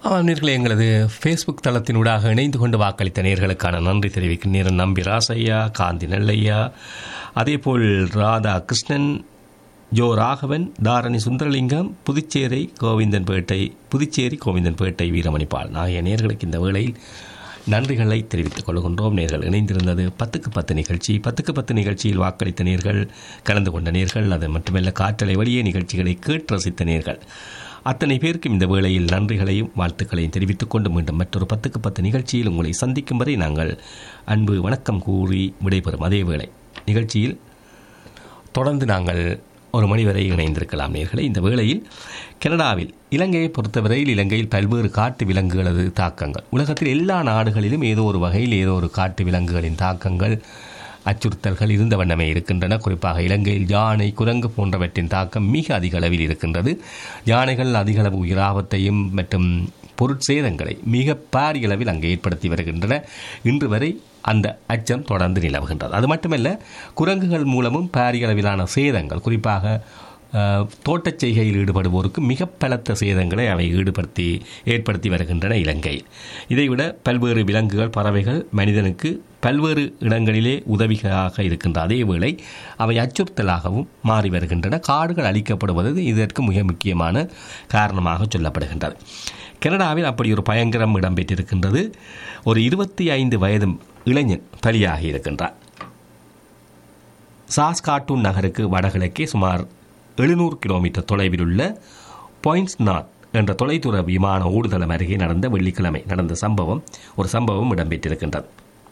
ஆமாம் நேர்களே எங்களது ஃபேஸ்புக் தளத்தினூடாக இணைந்து கொண்டு வாக்களித்த நேர்களுக்கான நன்றி தெரிவிக்கின்றேன் நம்பி ராசையா காந்தி நெல்லையா அதேபோல் ராதா கிருஷ்ணன் ஜோ ராகவன் தாரணி சுந்தரலிங்கம் புதுச்சேரி கோவிந்தன்பேட்டை புதுச்சேரி கோவிந்தன்பேட்டை வீரமணிப்பாள் ஆகிய நேர்களுக்கு இந்த வேளையில் நன்றிகளை தெரிவித்துக் கொள்கின்றோம் நேர்கள் இணைந்திருந்தது பத்துக்கு பத்து நிகழ்ச்சி பத்துக்கு பத்து நிகழ்ச்சியில் வாக்களித்த நேர்கள் கலந்து கொண்ட நேர்கள் அது மட்டுமல்ல காற்றலை வழியே நிகழ்ச்சிகளை கேட்டு ரசித்த நேர்கள் அத்தனை பேருக்கும் இந்த வேளையில் நன்றிகளையும் வாழ்த்துக்களையும் தெரிவித்துக் கொண்டு மீண்டும் மற்றொரு பத்துக்கு பத்து நிகழ்ச்சியில் உங்களை சந்திக்கும் வரை நாங்கள் அன்பு வணக்கம் கூறி விடைபெறும் அதே வேளை நிகழ்ச்சியில் தொடர்ந்து நாங்கள் ஒரு மணி வரை இணைந்திருக்கலாம் நேர்களை இந்த வேளையில் கனடாவில் இலங்கையை பொறுத்தவரையில் இலங்கையில் பல்வேறு காட்டு விலங்குகளது தாக்கங்கள் உலகத்தில் எல்லா நாடுகளிலும் ஏதோ ஒரு வகையில் ஏதோ ஒரு காட்டு விலங்குகளின் தாக்கங்கள் அச்சுறுத்தல்கள் இருந்த வண்ணமே இருக்கின்றன குறிப்பாக இலங்கையில் யானை குரங்கு போன்றவற்றின் தாக்கம் மிக அதிக அளவில் இருக்கின்றது யானைகள் அதிக அளவு உயிராபத்தையும் மற்றும் பொருட்சேதங்களை மிக பாரிய அளவில் அங்கே ஏற்படுத்தி வருகின்றன இன்று வரை அந்த அச்சம் தொடர்ந்து நிலவுகின்றது அது மட்டுமல்ல குரங்குகள் மூலமும் பாரிய அளவிலான சேதங்கள் குறிப்பாக அஹ், தோட்டச் செய்கையில் ஈடுபடுவோருக்கு மிக பலத்த சேதங்களை அவை ஈடுபடுத்தி ஏற்படுத்தி வருகின்றன இலங்கையில் இதைவிட பல்வேறு விலங்குகள் பறவைகள் மனிதனுக்கு பல்வேறு இடங்களிலே உதவிகளாக இருக்கின்ற அதே வேளை அவை அச்சுறுத்தலாகவும் மாறி வருகின்றன காடுகள் அழிக்கப்படுவது இதற்கு மிக முக்கியமான காரணமாக சொல்லப்படுகின்றது கனடாவில் அப்படி ஒரு பயங்கரம் இடம்பெற்றிருக்கின்றது ஒரு இருபத்தி ஐந்து வயது இளைஞன் பலியாகி இருக்கின்றார் சாஸ்காட்டூன் நகருக்கு வடகிழக்கே சுமார் எழுநூறு கிலோமீட்டர் தொலைவில் உள்ள பாயிண்ட்ஸ் நாட் என்ற தொலைதூர விமான ஓடுதளம் அருகே நடந்த வெள்ளிக்கிழமை நடந்த சம்பவம் ஒரு சம்பவம் இடம்பெற்றிருக்கின்றது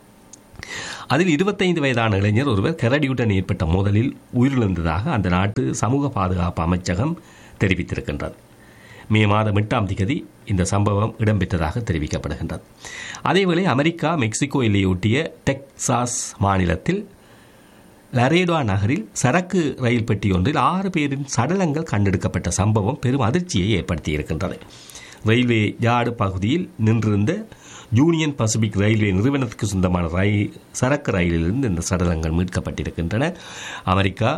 அதில் இருபத்தைந்து வயதான இளைஞர் ஒருவர் கரடியுடன் ஏற்பட்ட மோதலில் உயிரிழந்ததாக அந்த நாட்டு சமூக பாதுகாப்பு அமைச்சகம் தெரிவித்திருக்கின்றது மே மாதம் எட்டாம் திகதி இந்த சம்பவம் இடம்பெற்றதாக தெரிவிக்கப்படுகின்றது அதேவேளை அமெரிக்கா மெக்சிகோ எல்லையொட்டிய டெக்சாஸ் மாநிலத்தில் லரேடோ நகரில் சரக்கு ரயில் பெட்டி ஒன்றில் ஆறு பேரின் சடலங்கள் கண்டெடுக்கப்பட்ட சம்பவம் பெரும் அதிர்ச்சியை ஏற்படுத்தியிருக்கின்றது ரயில்வே யார்டு பகுதியில் நின்றிருந்த யூனியன் பசிபிக் ரயில்வே நிறுவனத்துக்கு சொந்தமான ரயில் சரக்கு ரயிலிலிருந்து இந்த சடலங்கள் மீட்கப்பட்டிருக்கின்றன அமெரிக்கா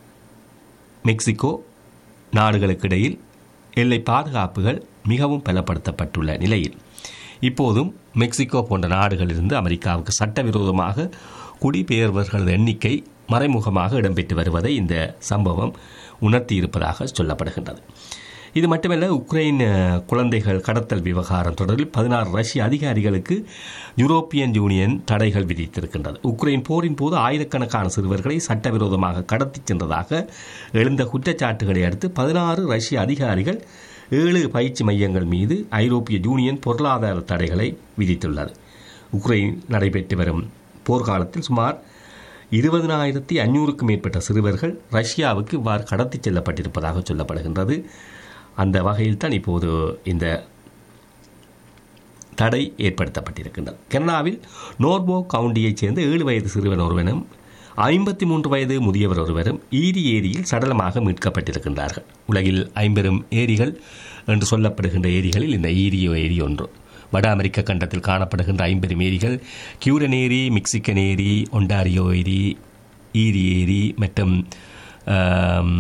மெக்சிகோ நாடுகளுக்கு இடையில் எல்லை பாதுகாப்புகள் மிகவும் பலப்படுத்தப்பட்டுள்ள நிலையில் இப்போதும் மெக்சிகோ போன்ற நாடுகளிலிருந்து அமெரிக்காவுக்கு சட்டவிரோதமாக குடிபெயர்வர்களது எண்ணிக்கை மறைமுகமாக இடம்பெற்று வருவதை இந்த சம்பவம் உணர்த்தியிருப்பதாக சொல்லப்படுகின்றது இது மட்டுமல்ல உக்ரைன் அஹ், குழந்தைகள் கடத்தல் விவகாரம் தொடர்பில் பதினாறு ரஷ்ய அதிகாரிகளுக்கு யூரோப்பியன் யூனியன் தடைகள் விதித்திருக்கின்றது உக்ரைன் போரின் போது ஆயிரக்கணக்கான சிறுவர்களை சட்டவிரோதமாக கடத்திச் சென்றதாக எழுந்த குற்றச்சாட்டுகளை அடுத்து பதினாறு ரஷ்ய அதிகாரிகள் ஏழு பயிற்சி மையங்கள் மீது ஐரோப்பிய யூனியன் பொருளாதார தடைகளை விதித்துள்ளது உக்ரைன் நடைபெற்று வரும் போர்க்காலத்தில் சுமார் இருபதனாயிரத்தி ஐநூறுக்கும் மேற்பட்ட சிறுவர்கள் ரஷ்யாவுக்கு இவ்வாறு கடத்திச் செல்லப்பட்டிருப்பதாக சொல்லப்படுகின்றது அந்த வகையில் தான் இப்போது இந்த தடை ஏற்படுத்தப்பட்டிருக்கின்றது கனடாவில் நோர்போ கவுண்டியைச் சேர்ந்த ஏழு வயது சிறுவன் ஒருவனும் ஐம்பத்தி மூன்று வயது முதியவர் ஒருவரும் ஈரி ஏரியில் சடலமாக மீட்கப்பட்டிருக்கின்றார்கள் உலகில் ஐம்பெரும் ஏரிகள் என்று சொல்லப்படுகின்ற ஏரிகளில் இந்த ஈரியோ ஏரி ஒன்று வட அமெரிக்க கண்டத்தில் காணப்படுகின்ற ஐம்பெரும் ஏரிகள் கியூரன் ஏரி மெக்சிகன் ஏரி ஒண்டாரியோ ஏரி ஈரி ஏரி மற்றும் ஆம்,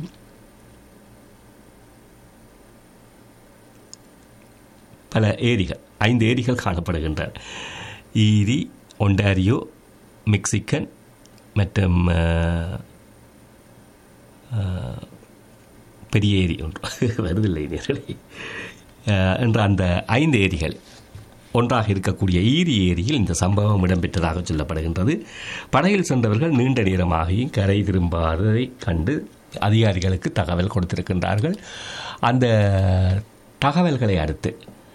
பல ஏரிகள் ஐந்து ஏரிகள் காணப்படுகின்றன ஈரி ஒண்டாரியோ மெக்சிகன் மற்றும் அஹ், அஹ், பெரிய ஏரி ஒன்று வருதில்லை நேர்களே அஹ், என்ற அந்த ஐந்து ஏரிகள் ஒன்றாக இருக்கக்கூடிய ஈரி ஏரியில் இந்த சம்பவம் இடம்பெற்றதாக சொல்லப்படுகின்றது படகில் சென்றவர்கள் நீண்ட நேரமாகியும் கரை திரும்பாததை கண்டு அதிகாரிகளுக்கு தகவல் கொடுத்திருக்கின்றார்கள் அந்த தகவல்களை அடுத்து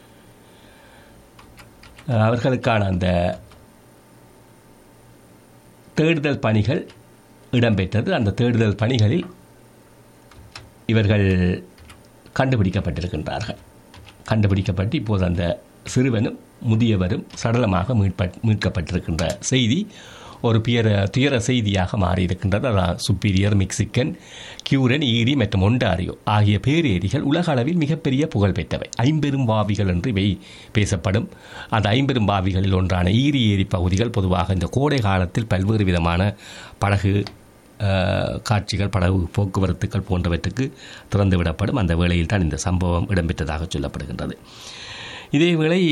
அஹ், அவர்களுக்கான அந்த தேடுதல் பணிகள் இடம்பெற்றது அந்த தேடுதல் பணிகளில் இவர்கள் கண்டுபிடிக்கப்பட்டிருக்கின்றார்கள் கண்டுபிடிக்கப்பட்டு இப்போது அந்த சிறுவனும் முதியவரும் சடலமாக மீட்பட் மீட்கப்பட்டிருக்கின்ற செய்தி ஒரு பியர துயர செய்தியாக மாறியிருக்கின்றது அதான் சுப்பீரியர் மெக்சிக்கன் கியூரன் ஈரி மற்றும் ஒண்டாரியோ ஆகிய பேரேரிகள் உலக அளவில் மிகப்பெரிய புகழ் பெற்றவை ஐம்பெரும் வாவிகள் என்று இவை பேசப்படும் அந்த ஐம்பெரும் வாவிகளில் ஒன்றான ஈரி ஏரி பகுதிகள் பொதுவாக இந்த கோடை காலத்தில் பல்வேறு விதமான படகு அஹ், காட்சிகள் படகு போக்குவரத்துக்கள் போன்றவற்றுக்கு திறந்துவிடப்படும் அந்த வேளையில் தான் இந்த சம்பவம் இடம்பெற்றதாக சொல்லப்படுகின்றது இதேவேளை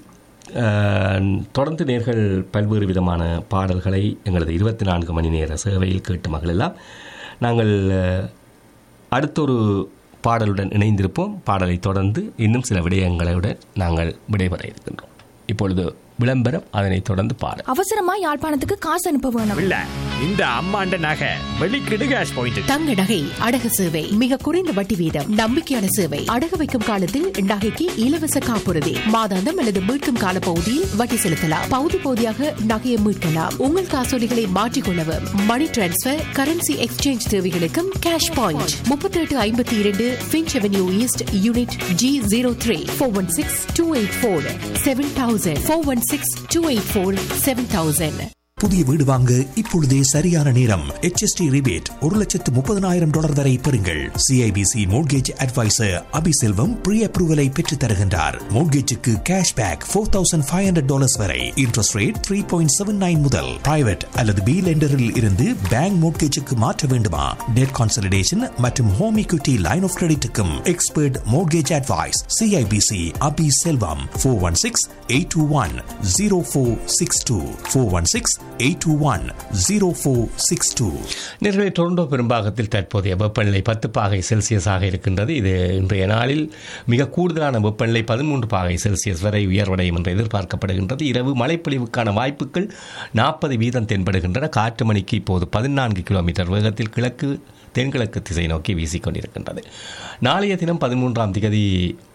அஹ், தொடர்ந்து நேர்கள் பல்வேறு விதமான பாடல்களை எங்களது இருபத்தி நான்கு மணி நேர சேவையில் கேட்டு மகளெல்லாம் நாங்கள் அஹ், அடுத்தொரு பாடலுடன் இணைந்திருப்போம் பாடலை தொடர்ந்து இன்னும் சில விடயங்களுடன் நாங்கள் விடைபெற இருக்கின்றோம் இப்பொழுது விளம்பரம் அதனைத் தொடர்ந்து பாடல் அவசரமா யாழ்ப்பாணத்துக்கு காசு அனுப்ப வேணும் இல்ல இந்த அம்மாண்ட நகை வெளிக்கிடு கேஷ் பாயிண்ட் தங்க நகை அடகு சேவை மிக குறைந்த வட்டி வீதம் நம்பிக்கையான சேவை அடகு வைக்கும் காலத்தில் நகைக்கு இலவச காப்புறுதி மாதாந்தம் அல்லது மீட்கும் கால பகுதியில் வட்டி செலுத்தலாம் பகுதி பகுதியாக நகையை மீட்கலாம் உங்கள் காசோலிகளை மாற்றிக்கொள்ளவும் மணி டிரான்ஸ்பர் கரன்சி எக்ஸ்சேஞ்ச் தேவைகளுக்கும் கேஷ் பாயிண்ட் முப்பத்தி எட்டு ஐம்பத்தி இரண்டு Finch avenue east unit G zero three four one six two eight four seven thousand four one six two eight four seven thousand புதிய வீடு வாங்க இப்பொழுதே சரியான நேரம் HST ரிபேட் ஒரு லட்சத்து முப்பதனாயிரம் டாலர் வரை பெறுங்கள் CIBC mortgage adviser Abiselvam pre அப்ரூவலை பெற்றுத் தருகின்றார் மோட்கேஜுக்கு cash back four thousand five hundred dollars வரை interest rate three point seven nine முதல் பிரைவேட் அல்லது பி லெண்டரில் இருந்து பேங்க் மோட்கேஜுக்கு மாற்ற வேண்டுமா டெட் கான்சல்டேஷன் மற்றும் ஹோம் equity லைன் ஆஃப் கிரெடிட்டுக்கும் expert mortgage advice CIBC Abi Selvam four one six eight two one zero four six two four one six eight two one zero four six two நேர்களை Toronto பெரும்பாகத்தில் தற்போதைய வெப்பநிலை பத்து பாகை செல்சியஸாக இருக்கின்றது இது இன்றைய நாளில் மிக கூடுதலான வெப்பநிலை பதிமூன்று பாகை செல்சியஸ் வரை உயர்வடையும் என்று எதிர்பார்க்கப்படுகின்றது இரவு மழைப்பொழிவுக்கான வாய்ப்புகள் நாற்பது வீதம் தென்படுகின்றன காற்று மணிக்கு இப்போது பதினான்கு கிலோமீட்டர் வேகத்தில் கிழக்கு தென்கிழக்கு திசை நோக்கி வீசிக்கொண்டிருக்கின்றது நாளைய தினம் பதிமூன்றாம் திகதி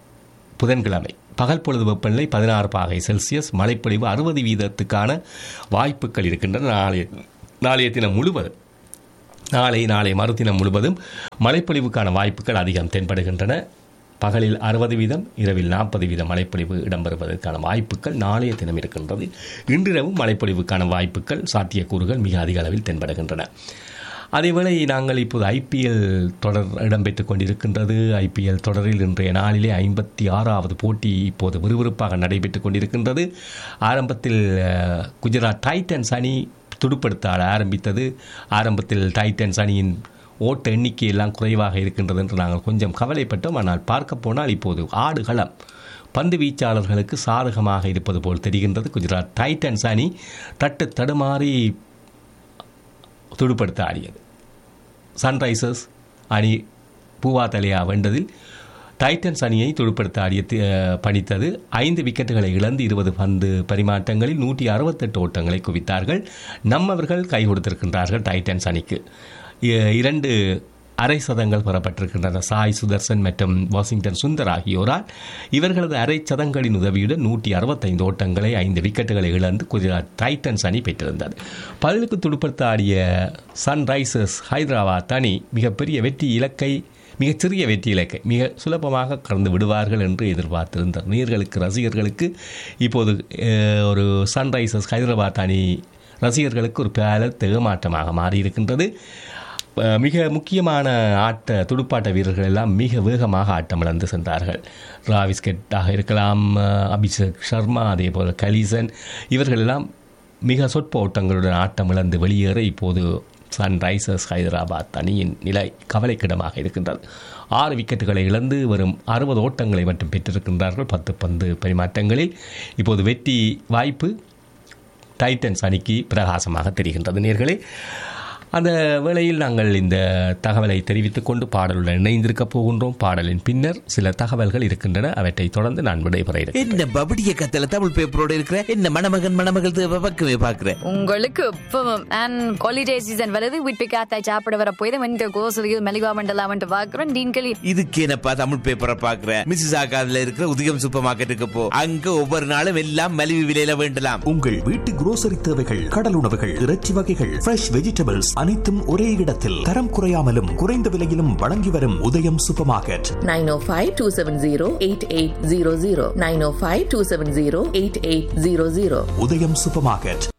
புதன்கிழமை பகல் பொழுது வெப்பநிலை பதினாறு பாகை செல்சியஸ் மழைப்பொழிவு அறுபது வீதத்துக்கான வாய்ப்புகள் இருக்கின்றன நாளைய நாளைய தினம் முழுவதும் நாளை நாளை மறுதினம் முழுவதும் மழைப்பொழிவுக்கான வாய்ப்புகள் அதிகம் தென்படுகின்றன பகலில் அறுபது வீதம் இரவில் நாற்பது வீதம் மழைப்பொழிவு இடம்பெறுவதற்கான வாய்ப்புகள் நாளைய தினம் இருக்கின்றது இன்றிரவும் மழைப்பொழிவுக்கான வாய்ப்புகள் சாத்தியக்கூறுகள் மிக அதிக அளவில் தென்படுகின்றன அதேவேளை நாங்கள் இப்போது ஐபிஎல் தொடர் இடம்பெற்றுக் கொண்டிருக்கின்றது ஐபிஎல் தொடரில் இன்றைய நாளிலே ஐம்பத்தி ஆறாவது போட்டி இப்போது விறுவிறுப்பாக நடைபெற்றுக் கொண்டிருக்கின்றது ஆரம்பத்தில் அஹ், குஜராத் டைட்டன்ஸ் அணி துடுப்படுத்த ஆட ஆரம்பித்தது ஆரம்பத்தில் டைட்டன்ஸ் அணியின் ஓட்ட எண்ணிக்கை எல்லாம் குறைவாக இருக்கின்றது என்று நாங்கள் கொஞ்சம் கவலைப்பட்டோம் ஆனால் பார்க்க போனால் இப்போது ஆடுகளம் பந்து வீச்சாளர்களுக்கு சாதகமாக இருப்பது போல் தெரிகின்றது குஜராத் டைட்டன்ஸ் அணி தட்டு தடுமாறி துடுப்படுத்த ஆடியது சன்ரைசர்ஸ் அணி பூவா தலையா வென்றதில் டைட்டன்ஸ் அணியை துடுப்படுத்த ஆடிய தி- அஹ், பணித்தது ஐந்து விக்கெட்டுகளை இழந்து இருபது பந்து பரிமாற்றங்களில் நூற்றி அறுபத்தெட்டு ஓட்டங்களை குவித்தார்கள் நம்மவர்கள் கை கொடுத்திருக்கின்றார்கள் டைட்டன்ஸ் அணிக்கு இ- இரண்டு அரை சதங்கள் பெறப்பட்டிருக்கின்றன சாய் சுதர்சன் மற்றும் வாஷிங்டன் சுந்தர் ஆகியோரால் இவர்களது அரை சதங்களின் உதவியுடன் நூற்றி அறுபத்தைந்து ஓட்டங்களை ஐந்து விக்கெட்டுகளை இழந்து குஜராத் டைட்டன்ஸ் அணி பெற்றிருந்தது பதிலுக்கு துடுப்படுத்த ஆடிய சன்ரைசர்ஸ் ஹைதராபாத் அணி மிகப்பெரிய வெற்றி இலக்கை மிகச்சிறிய வெற்றி இலக்கை மிக சுலபமாக கடந்து விடுவார்கள் என்று எதிர்பார்த்திருந்தார் நேர்களுக்கு ரசிகர்களுக்கு இப்போது அஹ், ஒரு சன்ரைசர்ஸ் ஹைதராபாத் அணி ரசிகர்களுக்கு ஒரு பேல ஏமாற்றமாக மாறியிருக்கின்றது அஹ், மிக முக்கியமான ஆட்ட துடுப்பாட்ட வீரர்கள் எல்லாம் மிக வேகமாக ஆட்டமிழந்து சென்றார்கள் ராவிஸ்கெட்டாக இருக்கலாம் அஹ், அபிஷேக் சர்மா அதே போல் கலிசன் இவர்கள் எல்லாம் மிக சொற்ப ஓட்டங்களுடன் ஆட்டமிழந்து வெளியேற இப்போது சன்ரைசர்ஸ் ஹைதராபாத் அணியின் நிலை கவலைக்கிடமாக இருக்கின்றது ஆறு விக்கெட்டுகளை இழந்து வரும் அறுபது ஓட்டங்களை மட்டும் பெற்றிருக்கின்றார்கள் பத்து பந்து பரிமாற்றங்களில் இப்போது வெற்றி வாய்ப்பு டைட்டன்ஸ் அணிக்கு பிரகாசமாக தெரிகின்றது நேர்களே அந்த வேளையில் நாங்கள் இந்த தகவலை தெரிவித்துக் கொண்டு பாடலுடன் இணைந்திருக்க போகின்றோம் பாடலின் பின்னர் சில தகவல்கள் இருக்கின்றன அவற்றை தொடர்ந்து நான் விடைபெற இருக்கிறேன். என்ன பபடிய கத்தல தமிழ் பேப்பரோட இருக்கிற என்ன மணமகன் மணமகள் தேவை பக்கமே பாக்குற உங்களுக்கு இப்பவும் அண்ட் ஹாலிடே சீசன் வருது வீட்டு காத்தாய் சாப்பிட வர போய் தான் இந்த கோசலியில் மெலிவா மண்டலாமன்ட்டு பார்க்குறோம் டீன் களி இதுக்கு என்னப்பா தமிழ் பேப்பரை பாக்குற மிஸ்ஸஸ் ஆகாதுல இருக்கிற உதயம் சூப்பர் மார்க்கெட்டுக்கு போ அங்க ஒவ்வொரு நாளும் எல்லாம் மலிவு விலையில வேண்டலாம் உங்கள் வீட்டு grocery தேவைகள் கடல் உணவுகள் இறைச்சி வகைகள் ஃப்ரெஷ் வெஜிடபிள்ஸ் அனைத்தும் ஒரே இடத்தில் தரம் குறையாமலும் குறைந்த விலையிலும் வழங்கி வரும் உதயம் சூப்பர் மார்க்கெட் 905-270-8800 905-270-8800 உதயம் சூப்பர் மார்க்கெட்